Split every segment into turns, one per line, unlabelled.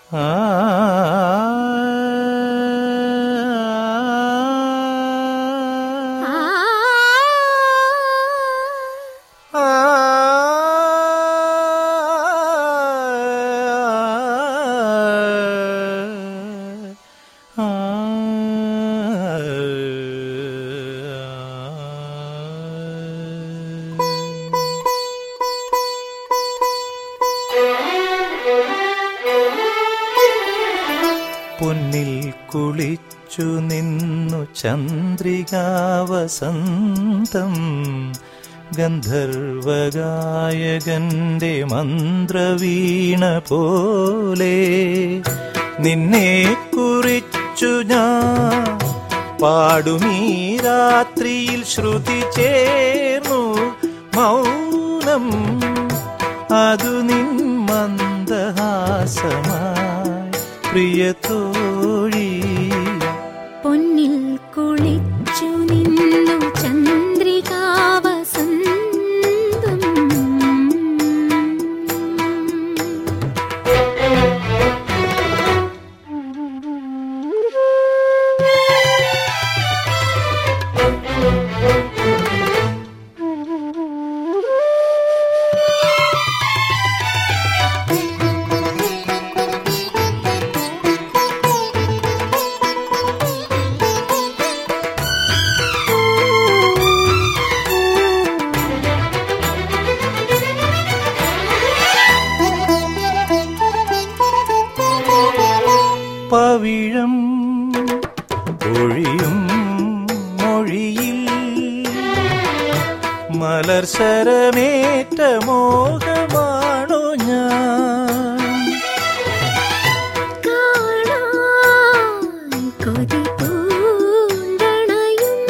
പൊന്നിൽ കുളിച്ചു നിന്നു ചന്ദ്രികാവസന്തം ഗന്ധർവഗായകന്റെ മന്ത്രവീണ പോലെ നിന്നെ കുറിച്ചു ഞാൻ പാടുമീ രാത്രിയിൽ ശ്രുതി ചേർന്നു മൗനം അതു നിൻ മന്ദഹാസമായി പ്രിയത്തോഴി
പൊന്നിൽ കുളിച്ചു നിന്നു ചന്ദ്രികാവസന്തം
പവിഴം ഒഴിയും മൊഴിയിൽ മലർശരമേറ്റ മോഹമാണു ഞാൻ
കാണാൻ കൊതി പൂണ്ടണയും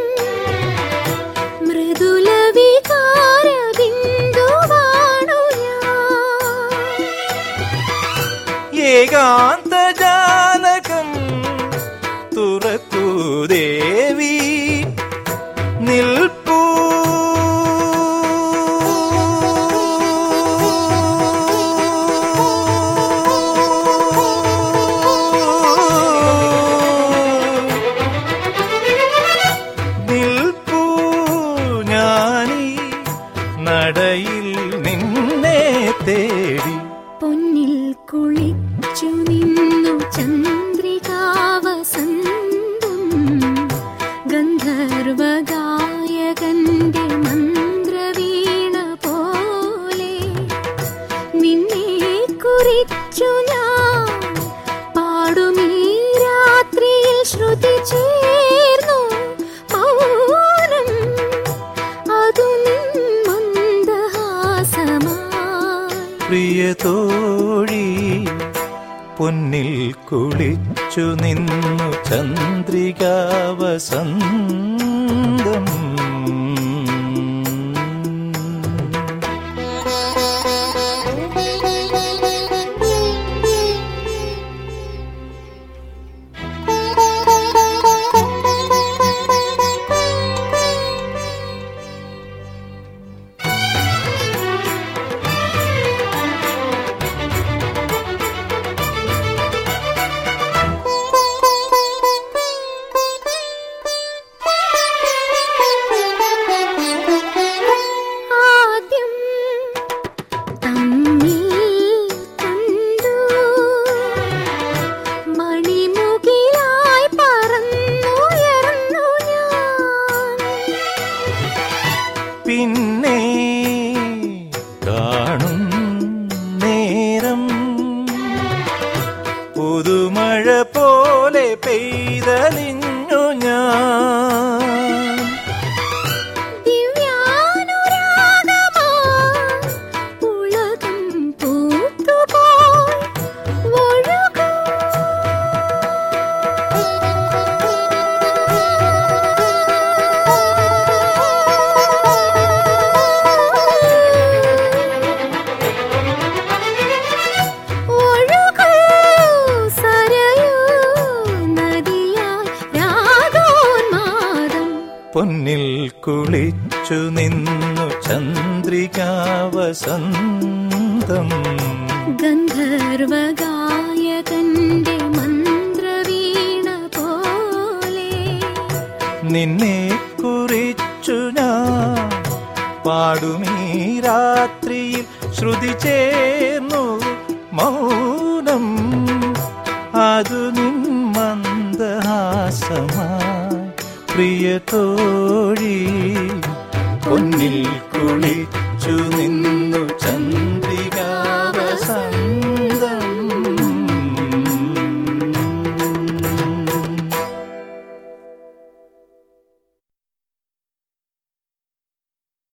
മൃദുല വികാര ബിന്ദുവാണു ഞാൻ
ഏകാന്ത ജാലകം തുറക്കൂ ദേവി നിൽപ്പൂ നിൽപ്പൂ ഞാനീ നടയിൽ നിന്നെ തേടി
പൊന്നിൽ കുളിച്ചു നിന്നു ചന്ദ്രികാവസന്തം ഗന്ധർവഗായകന്റെ മന്ത്രവീണ പോലെ നിന്നെ കുറിച്ചു ഞാൻ പാടുമീ രാത്രിയിൽ ശ്രുതി ചേർന്നു മൗനം അതു നിൻ മന്ദഹാസമായി
പ്രിയതോഴി പൊന്നിൽ കുളിച്ചു നിന്നു ചന്ദ്രികാവസന്തം
ആദ്യം തമ്മിൽ കണ്ടു മണിമുകിലായി പറന്നുയർന്നു ഞാൻ
പിന്നെ കാണും നേരം പുതുമഴ പോലെ പെയ്തലിഞ്ഞു ഞാൻ
ദിവ്യാനുരാഗമായി ഉലകം പൂത്തുപോയി ഒഴുകൂ ഒഴുകൂ സരയൂ നദിയായി രാഗോന്മാദം
പൊന്നിൽ കുളിച്ചു നിന്നു ചന്ദ്രികാവസന്തം
ഗന്ധർവഗായകന്റെ
നിന്നെ കുറിച്ചു ഞാൻ പാടുമീ രാത്രിയിൽ ശ്രുതി ചേർന്നു മൗനം അതു നിൻ മന്ദഹാസമായി പ്രിയ തോഴി പൊന്നിൽ